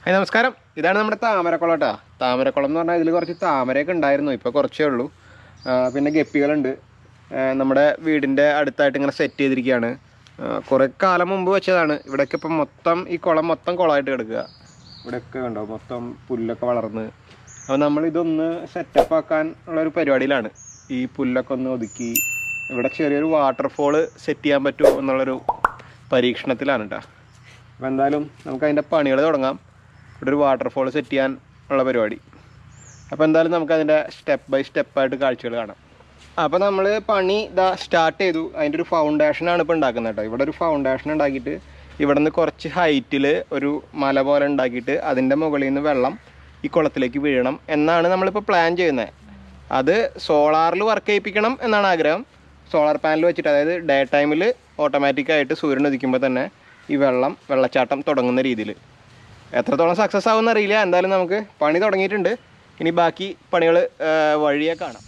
hi നമസ്കാരം ഇതാണ് നമ്മുടെ താമരക്കുളം കേട്ടോ താമരക്കുളം എന്ന് പറഞ്ഞാൽ ഇതിൽ കുറച്ച് താമരയൊക്കെ ഉണ്ടായിരുന്നു ഇപ്പോൾ കുറച്ചേ ഉള്ളൂ ആ, പിന്നെ ഗപ്പികളുണ്ട് ആ, നമ്മുടെ വീടിൻ്റെ അടുത്തായിട്ട് ഇങ്ങനെ സെറ്റ് ചെയ്തിരിക്കുകയാണ് ആ, കുറേ കാലം മുമ്പ് വെച്ചതാണ് ഇവിടെയൊക്കെ ഇപ്പം മൊത്തം ഈ കുളം മൊത്തം കുളമായിട്ട് കിടക്കുക ഇവിടെയൊക്കെ കണ്ടോ മൊത്തം പുല്ലൊക്കെ വളർന്ന് അപ്പോൾ നമ്മൾ ഇതൊന്ന് സെറ്റപ്പ് ആക്കാൻ ഉള്ളൊരു പരിപാടിയിലാണ് ഈ പുല്ലൊക്കെ ഒന്ന് ഒതുക്കി ഇവിടെ ചെറിയൊരു വാട്ടർഫോള് സെറ്റ് ചെയ്യാൻ പറ്റുമോ എന്നുള്ളൊരു പരീക്ഷണത്തിലാണ് കേട്ടോ അപ്പോൾ എന്തായാലും നമുക്ക് അതിൻ്റെ പണികൾ തുടങ്ങാം ഇവിടെ ഒരു വാട്ടർഫോൾ സെറ്റ് ചെയ്യാൻ ഉള്ള പരിപാടി അപ്പോൾ എന്തായാലും നമുക്ക് അതിൻ്റെ സ്റ്റെപ്പ് ബൈ സ്റ്റെപ്പായിട്ട് കാഴ്ചകൾ കാണാം അപ്പോൾ നമ്മൾ പണി ഇതാ സ്റ്റാർട്ട് ചെയ്തു അതിൻ്റെ ഒരു ഫൗണ്ടേഷനാണ് ഇപ്പോൾ ഉണ്ടാക്കുന്നത് കേട്ടോ ഇവിടെ ഒരു ഫൗണ്ടേഷൻ ഉണ്ടാക്കിയിട്ട് ഇവിടെ നിന്ന് കുറച്ച് ഹൈറ്റിൽ ഒരു മല പോലെ ഉണ്ടാക്കിയിട്ട് അതിൻ്റെ മുകളിൽ നിന്ന് വെള്ളം ഈ കുളത്തിലേക്ക് വീഴണം എന്നാണ് നമ്മളിപ്പോൾ പ്ലാൻ ചെയ്യുന്നത് അത് സോളാറിൽ വർക്ക് ചെയ്യിപ്പിക്കണം എന്നാണ് ആഗ്രഹം സോളാർ പാനൽ വെച്ചിട്ട് അതായത് ഡേ ടൈമിൽ ഓട്ടോമാറ്റിക്കായിട്ട് സൂര്യൻ ഉദിക്കുമ്പോൾ തന്നെ ഈ വെള്ളം വെള്ളച്ചാട്ടം തുടങ്ങുന്ന രീതിയിൽ എത്രത്തോളം സക്സസ് ആവുമെന്ന് അറിയില്ല എന്തായാലും നമുക്ക് പണി തുടങ്ങിയിട്ടുണ്ട് ഇനി ബാക്കി പണികൾ വഴിയെ കാണാം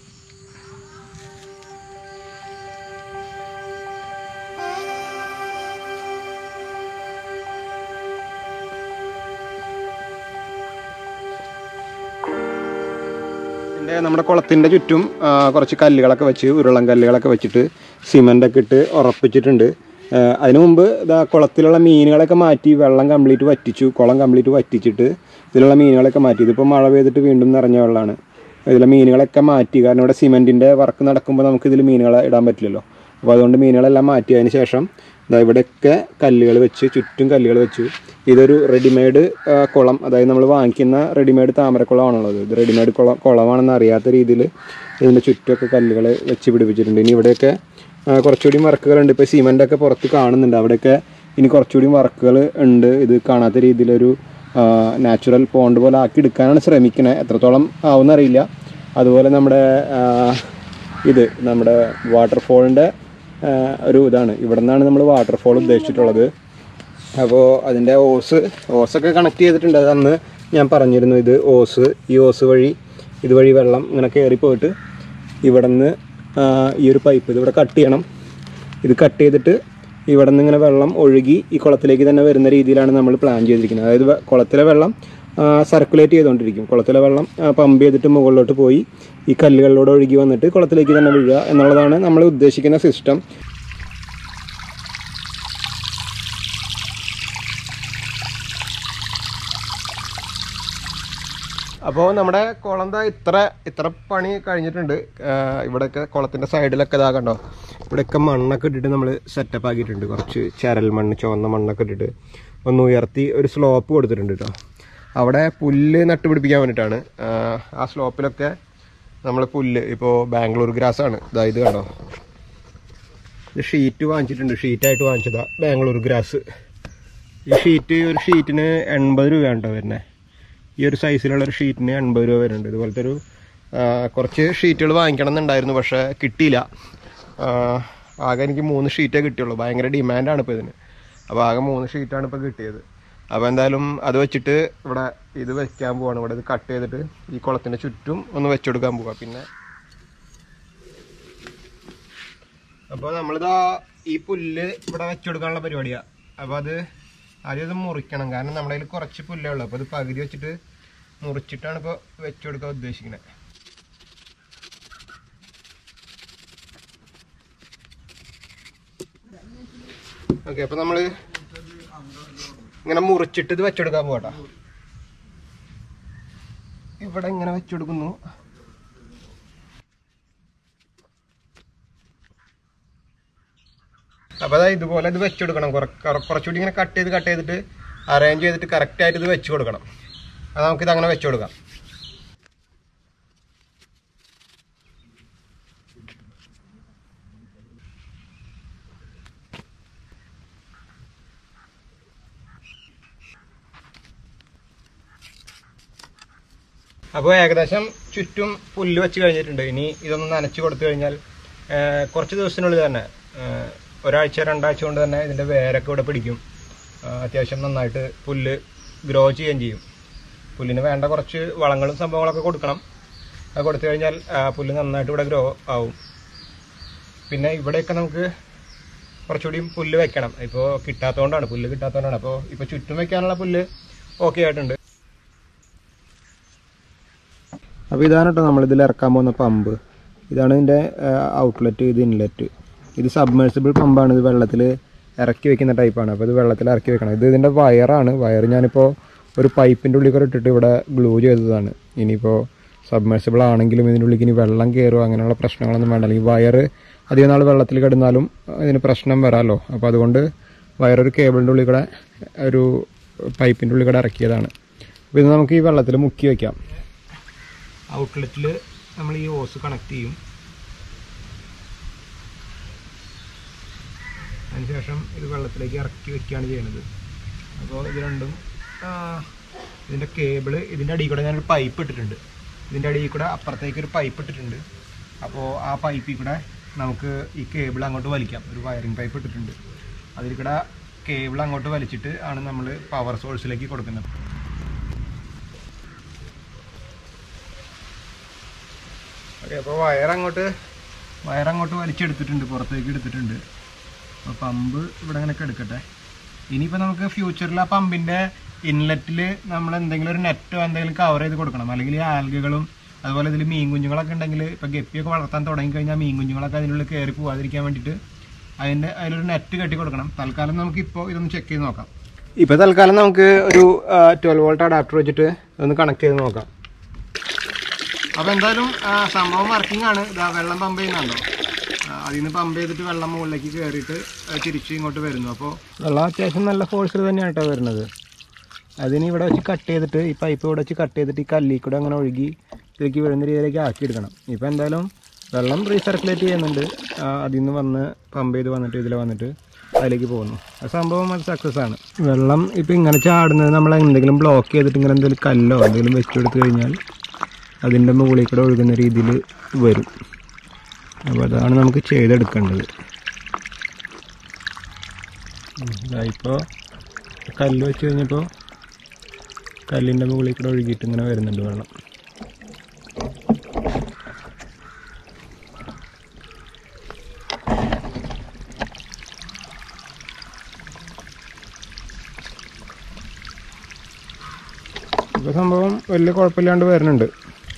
ഇതിൻ്റെ നമ്മുടെ കുളത്തിൻ്റെ ചുറ്റും ആ, കുറച്ച് കല്ലുകളൊക്കെ വെച്ച് ഉരുളൻ കല്ലുകളൊക്കെ വെച്ചിട്ട് സിമൻ്റൊക്കെ ഇട്ട് ഉറപ്പിച്ചിട്ടുണ്ട് ആ, അതിനു മുമ്പ് ഇതാ കുളത്തിലുള്ള മീനുകളൊക്കെ മാറ്റി വെള്ളം കംപ്ലീറ്റ് വറ്റിച്ചു കുളം കംപ്ലീറ്റ് വറ്റിച്ചിട്ട് ഇതിലുള്ള മീനുകളൊക്കെ മാറ്റി ഇതിപ്പോൾ മഴ പെയ്തിട്ട് വീണ്ടും നിറഞ്ഞ വെള്ളമാണ് ഇതിലെ മീനുകളൊക്കെ മാറ്റി കാരണം ഇവിടെ സിമെൻറ്റിൻ്റെ വർക്ക് നടക്കുമ്പോൾ നമുക്ക് ഇതിൽ മീനുകളെ ഇടാൻ പറ്റില്ലല്ലോ അപ്പോൾ അതുകൊണ്ട് മീനുകളെല്ലാം മാറ്റിയതിന് ശേഷം ഇതാ ഇവിടെയൊക്കെ കല്ലുകൾ വെച്ച് ചുറ്റും കല്ലുകൾ വെച്ചു ഇതൊരു റെഡിമെയ്ഡ് കുളം അതായത് നമ്മൾ വാങ്ങിക്കുന്ന റെഡിമെയ്ഡ് താമരക്കുളമാണുള്ളത് ഇത് റെഡിമെയ്ഡ് കുളം കുളമാണെന്ന് അറിയാത്ത രീതിയിൽ ഇതിൻ്റെ ചുറ്റുമൊക്കെ കല്ലുകൾ വെച്ച് പിടിപ്പിച്ചിട്ടുണ്ട് ഇനി ഇവിടെയൊക്കെ ആ, കുറച്ചുകൂടി വർക്കുകളുണ്ട് ഇപ്പോൾ സിമെൻ്റൊക്കെ പുറത്ത് കാണുന്നുണ്ട് അവിടെയൊക്കെ ഇനി കുറച്ചുകൂടി വർക്കുകൾ ഉണ്ട് ഇത് കാണാത്ത രീതിയിലൊരു നാച്ചുറൽ പോണ്ട് പോലെ ആക്കി എടുക്കാനാണ് ശ്രമിക്കുന്നത് എത്രത്തോളം ആവുമെന്ന് അറിയില്ല അതുപോലെ നമ്മുടെ ആ, ഇത് നമ്മുടെ വാട്ടർഫോളിൻ്റെ ഒരു ഇതാണ് ഇവിടെ നിന്നാണ് നമ്മൾ വാട്ടർഫോൾ ഉദ്ദേശിച്ചിട്ടുള്ളത് അപ്പോൾ അതിൻ്റെ ഓസ് ഓസൊക്കെ കണക്ട് ചെയ്തിട്ടുണ്ട് അത് അന്ന് ഞാൻ പറഞ്ഞിരുന്നു ഇത് ഓസ് ഈ ഓസ് വഴി ഇതുവഴി വെള്ളം ഇങ്ങനെ കയറി പോയിട്ട് ഇവിടെ നിന്ന് ഈ ഒരു പൈപ്പ് ഇതിവിടെ കട്ട് ചെയ്യണം ഇത് കട്ട് ചെയ്തിട്ട് ഇവിടെ നിന്ന് ഇങ്ങനെ വെള്ളം ഒഴുകി ഈ കുളത്തിലേക്ക് തന്നെ വരുന്ന രീതിയിലാണ് നമ്മൾ പ്ലാൻ ചെയ്തിരിക്കുന്നത് അതായത് വെ- കുളത്തിലെ വെള്ളം സർക്കുലേറ്റ് ചെയ്തുകൊണ്ടിരിക്കും കുളത്തിലെ വെള്ളം പമ്പ് ചെയ്തിട്ട് മുകളിലോട്ട് പോയി ഈ കല്ലുകളിലൂടെ ഒഴുകി വന്നിട്ട് കുളത്തിലേക്ക് തന്നെ വീഴുക എന്നുള്ളതാണ് നമ്മൾ ഉദ്ദേശിക്കുന്ന സിസ്റ്റം അപ്പോൾ നമ്മുടെ കുളം ദാ ഇത്ര ഇത്ര പണി കഴിഞ്ഞിട്ടുണ്ട് ആഹ് ഇവിടെയൊക്കെ കുളത്തിൻ്റെ സൈഡിലൊക്കെ ഇതാ കണ്ടോ ഇവിടെയൊക്കെ മണ്ണൊക്കെ ഇട്ടിട്ട് നമ്മൾ സെറ്റപ്പ് ആക്കിയിട്ടുണ്ട് കുറച്ച് ചരൽ മണ്ണ് ചുവന്ന മണ്ണൊക്കെ ഇട്ടിട്ട് ഒന്ന് ഉയർത്തി ഒരു സ്ലോപ്പ് കൊടുത്തിട്ടുണ്ട് കേട്ടോ അവിടെ പുല്ല് നട്ടുപിടിപ്പിക്കാൻ വേണ്ടിയിട്ടാണ് ആഹ് ആ സ്ലോപ്പിലൊക്കെ നമ്മൾ പുല്ല് ഇപ്പോൾ ബാംഗ്ലൂർ ഗ്രാസ് ആണ് ഇതാ ഇത് കണ്ടോ ഇത് ഷീറ്റ് വാങ്ങിച്ചിട്ടുണ്ട് ഷീറ്റായിട്ട് വാങ്ങിച്ചതാ ബാംഗ്ലൂർ ഗ്രാസ് ഈ ഷീറ്റ് ഒരു ഷീറ്റിന് എൺപത് രൂപയാണ് കേട്ടോ വരുന്നത് ഈ ഒരു സൈസിലുള്ള ഒരു ഷീറ്റിന് എൺപത് രൂപ വരുന്നുണ്ട് ഇതുപോലത്തെ ഒരു ആ, കുറച്ച് ഷീറ്റുകൾ വാങ്ങിക്കണം എന്നുണ്ടായിരുന്നു പക്ഷേ കിട്ടിയില്ല ആ, ആകെ എനിക്ക് മൂന്ന് ഷീറ്റേ കിട്ടിയുള്ളൂ ഭയങ്കര ഡിമാൻഡാണ് ഇപ്പോൾ ഇതിന് അപ്പോൾ ആകെ മൂന്ന് ഷീറ്റാണ് ഇപ്പോൾ കിട്ടിയത് അപ്പോൾ എന്തായാലും അത് വെച്ചിട്ട് ഇവിടെ ഇത് വെക്കാൻ പോവാണ് ഇവിടെ ഇത് കട്ട് ചെയ്തിട്ട് ഈ കുളത്തിൻ്റെ ചുറ്റും ഒന്ന് വെച്ചെടുക്കാൻ പോവാ പിന്നെ അപ്പോൾ നമ്മളിതാ ഈ പുല്ല് ഇവിടെ വെച്ചെടുക്കാനുള്ള പരിപാടിയാണ് അപ്പോൾ അത് ആദ്യം ഇത് മുറിക്കണം കാരണം നമ്മുടെ കയ്യിൽ കുറച്ച് പുല്ലേ ഉള്ളൂ അപ്പോൾ ഇത് പകുതി വെച്ചിട്ട് മുറിച്ചിട്ടാണ് ഇപ്പോൾ വെച്ചെടുക്കാൻ ഉദ്ദേശിക്കുന്നത് ഓക്കെ അപ്പോൾ നമ്മൾ ഇങ്ങനെ മുറിച്ചിട്ട് ഇത് വെച്ചെടുക്കാൻ പോകട്ടോ ഇവിടെ ഇങ്ങനെ വെച്ചെടുക്കുന്നു അപ്പോൾ അതായത് ഇതുപോലെ ഇത് വെച്ചെടുക്കണം കുറ- കുറ- കുറച്ചുകൂടി ഇങ്ങനെ കട്ട് ചെയ്ത് കട്ട് ചെയ്തിട്ട് അറേഞ്ച് ചെയ്തിട്ട് കറക്റ്റായിട്ട് ഇത് വെച്ച് കൊടുക്കണം അത് നമുക്കിത് അങ്ങനെ വെച്ച് കൊടുക്കാം അപ്പോൾ ഏകദേശം ചുറ്റും പുല്ല് വെച്ച് കഴിഞ്ഞിട്ടുണ്ട് ഇനി ഇതൊന്ന് നനച്ച് കൊടുത്തു കഴിഞ്ഞാൽ ആ, കുറച്ച് ദിവസത്തിനുള്ളിൽ തന്നെ ആ, ഒരാഴ്ച രണ്ടാഴ്ച കൊണ്ട് തന്നെ ഇതിൻ്റെ വേരൊക്കെ ഇവിടെ പിടിക്കും ആ, അത്യാവശ്യം നന്നായിട്ട് പുല്ല് ഗ്രോ ചെയ്യുകയും ചെയ്യും പുല്ലിന് വേണ്ട കുറച്ച് വളങ്ങളും സംഭവങ്ങളൊക്കെ കൊടുക്കണം അത് കൊടുത്തു കഴിഞ്ഞാൽ ആ, പുല്ല് നന്നായിട്ട് ഇവിടെ ഗ്രോ ആവും പിന്നെ ഇവിടെയൊക്കെ നമുക്ക് കുറച്ചുകൂടി പുല്ല് വെക്കണം ഇപ്പോൾ കിട്ടാത്തതുകൊണ്ടാണ് പുല്ല് കിട്ടാത്തതുകൊണ്ടാണ് അപ്പോൾ ഇപ്പോൾ ചുറ്റും വെക്കാനുള്ള പുല്ല് ഓക്കെ ആയിട്ടുണ്ട് അപ്പോൾ ഇതാണ് കേട്ടോ നമ്മൾ ഇതിൽ ഇറക്കാൻ പോകുന്ന പമ്പ് ഇതാണ് ഇതിൻ്റെ ഔട്ട്ലെറ്റ് ഇത് ഇൻലെറ്റ് ഇത് സബ്മേഴ്സിബിൾ പമ്പാണ് ഇത് വെള്ളത്തിൽ ഇറക്കി വെക്കുന്ന ടൈപ്പാണ് അപ്പോൾ ഇത് വെള്ളത്തിൽ ഇറക്കി വെക്കണം ഇത് ഇതിൻ്റെ വയറാണ് വയർ ഞാനിപ്പോൾ ഒരു പൈപ്പിൻ്റെ ഉള്ളിൽ കൂടെ ഇട്ടിട്ട് ഇവിടെ ഗ്ലൂ ചെയ്തതാണ് ഇനിയിപ്പോൾ സബ്മേഴ്സിബിൾ ആണെങ്കിലും ഇതിൻ്റെ ഉള്ളിൽ ഇനി വെള്ളം കയറുമോ അങ്ങനെയുള്ള പ്രശ്നങ്ങളൊന്നും വേണ്ട അല്ലെങ്കിൽ വയർ അധികം നാൾ വെള്ളത്തിൽ കിടന്നാലും ഇതിന് പ്രശ്നം വരാമല്ലോ അപ്പോൾ അതുകൊണ്ട് വയറൊരു കേബിളിൻ്റെ ഉള്ളിൽ കൂടെ ഒരു പൈപ്പിൻ്റെ ഉള്ളിൽ കൂടെ ഇറക്കിയതാണ് അപ്പോൾ ഇത് നമുക്ക് ഈ വെള്ളത്തിൽ മുക്കി വയ്ക്കാം ഔട്ട്ലെറ്റിൽ നമ്മൾ ഈ ഓസ് കണക്ട് ചെയ്യും അതിനുശേഷം ഇത് വെള്ളത്തിലേക്ക് ഇറക്കി വെക്കുകയാണ് ചെയ്യുന്നത് അപ്പോൾ ഇത് രണ്ടും ആ, ഇതിൻ്റെ കേബിള് ഇതിൻ്റെ അടിയിൽ കൂടെ ഞാനൊരു പൈപ്പ് ഇട്ടിട്ടുണ്ട് ഇതിൻ്റെ അടിയിൽ കൂടെ അപ്പുറത്തേക്ക് ഒരു പൈപ്പ് ഇട്ടിട്ടുണ്ട് അപ്പോൾ ആ പൈപ്പിൽ കൂടെ നമുക്ക് ഈ കേബിൾ അങ്ങോട്ട് വലിക്കാം ഒരു വയറിംഗ് പൈപ്പ് ഇട്ടിട്ടുണ്ട് അതിൽ കൂടെ കേബിൾ അങ്ങോട്ട് വലിച്ചിട്ട് ആണ് നമ്മൾ പവർ സോഴ്സിലേക്ക് കൊടുക്കുന്നത് ഓക്കെ അപ്പോൾ വയറങ്ങോട്ട് വയറങ്ങോട്ട് വലിച്ചെടുത്തിട്ടുണ്ട് പുറത്തേക്ക് എടുത്തിട്ടുണ്ട് അപ്പോൾ പമ്പ് ഇവിടെ ഇങ്ങനെ എടുക്കട്ടെ ഇനിയിപ്പോൾ നമുക്ക് ഫ്യൂച്ചറിൽ ആ പമ്പിൻ്റെ ഇൻലെറ്റിൽ നമ്മൾ എന്തെങ്കിലും ഒരു നെറ്റോ എന്തെങ്കിലും കവർ ചെയ്ത് കൊടുക്കണം അല്ലെങ്കിൽ ഈ ആൽഗകളും അതുപോലെ ഇതിൽ മീൻ കുഞ്ഞുങ്ങളൊക്കെ ഉണ്ടെങ്കിൽ ഇപ്പോൾ ഗപ്പിയൊക്കെ വളർത്താൻ തുടങ്ങി കഴിഞ്ഞാൽ മീൻ കുഞ്ഞുങ്ങളൊക്കെ അതിനുള്ളിൽ കയറി പോകാതിരിക്കാൻ വേണ്ടിയിട്ട് അതിൻ്റെ അതിലൊരു നെറ്റ് കെട്ടി കൊടുക്കണം തൽക്കാലം നമുക്ക് ഇപ്പോൾ ഇതൊന്ന് ചെക്ക് ചെയ്ത് നോക്കാം ഇപ്പോൾ തൽക്കാലം നമുക്ക് ഒരു ട്വൽവ് വോൾട്ട് അഡാപ്റ്റർ വെച്ചിട്ട് ഒന്ന് കണക്ട് ചെയ്ത് നോക്കാം അപ്പോൾ എന്തായാലും ആ, സംഭവം വർക്കിംഗ് ആണ് ഇതാ വെള്ളം പമ്പ് ചെയ്യുന്നുണ്ടോ അതിൽ നിന്ന് പമ്പ് ചെയ്തിട്ട് വെള്ളം മുകളിലേക്ക് കയറിയിട്ട് അത് തിരിച്ച് ഇങ്ങോട്ട് വരുന്നു അപ്പോൾ വെള്ളം അത്യാവശ്യം നല്ല ഫോഴ്സിൽ തന്നെയാണ് കേട്ടോ വരുന്നത് അതിന് ഇവിടെ വെച്ച് കട്ട് ചെയ്തിട്ട് ഈ പൈപ്പ് ഇവിടെ വെച്ച് കട്ട് ചെയ്തിട്ട് ഈ കല്ലിൽ കൂടെ അങ്ങനെ ഒഴുകി ഇതിലേക്ക് വീഴുന്ന രീതിയിലേക്ക് ആക്കിയെടുക്കണം ഇപ്പോൾ എന്തായാലും വെള്ളം റീസർക്കുലേറ്റ് ചെയ്യുന്നുണ്ട് ആ, അതിൽ നിന്ന് വന്ന് പമ്പ് ചെയ്ത് വന്നിട്ട് ഇതിൽ വന്നിട്ട് അതിലേക്ക് പോകുന്നു ആ സംഭവം അത് സക്സസ് ആണ് വെള്ളം ഇപ്പോൾ ഇങ്ങനെ ചാടുന്നത് നമ്മൾ എന്തെങ്കിലും ബ്ലോക്ക് ചെയ്തിട്ട് ഇങ്ങനെ എന്തെങ്കിലും കല്ലോ എന്തെങ്കിലും വെച്ച് കൊടുത്തു കഴിഞ്ഞാൽ അതിൻ്റെ മുകളിൽ കൂടെ ഒഴുകുന്ന രീതിയിൽ വരും അപ്പോൾ അതാണ് നമുക്ക് ചെയ്തെടുക്കേണ്ടത് ഇപ്പോൾ കല്ല് വെച്ച് കഴിഞ്ഞപ്പോൾ കല്ലിൻ്റെ മുകളിൽ കൂടെ ഒഴുകിയിട്ട് ഇങ്ങനെ വരുന്നുണ്ട് വെള്ളം ഇപ്പോൾ സംഭവം വലിയ കുഴപ്പമില്ലാണ്ട് വരുന്നുണ്ട്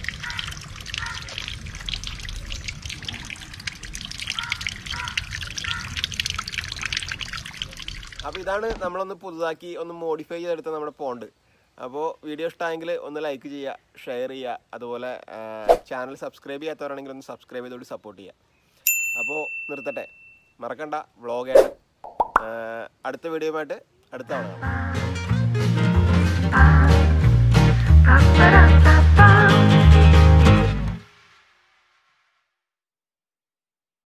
അപ്പോൾ ഇതാണ് നമ്മളൊന്ന് പുതുതാക്കി ഒന്ന് മോഡിഫൈ ചെയ്തെടുത്ത നമ്മുടെ പോണ്ട് അപ്പോൾ വീഡിയോ ഇഷ്ടമായെങ്കിൽ ഒന്ന് ലൈക്ക് ചെയ്യുക ഷെയർ ചെയ്യുക അതുപോലെ ചാനൽ സബ്സ്ക്രൈബ് ചെയ്യാത്തവരാണെങ്കിൽ ഒന്ന് സബ്സ്ക്രൈബ് ചെയ്തോട് സപ്പോർട്ട് ചെയ്യുക അപ്പോൾ നിർത്തട്ടെ മറക്കണ്ട വ്ളോഗാണ് അടുത്ത വീഡിയോയുമായിട്ട് അടുത്ത തവണ കാണാം Pa-pa-dum,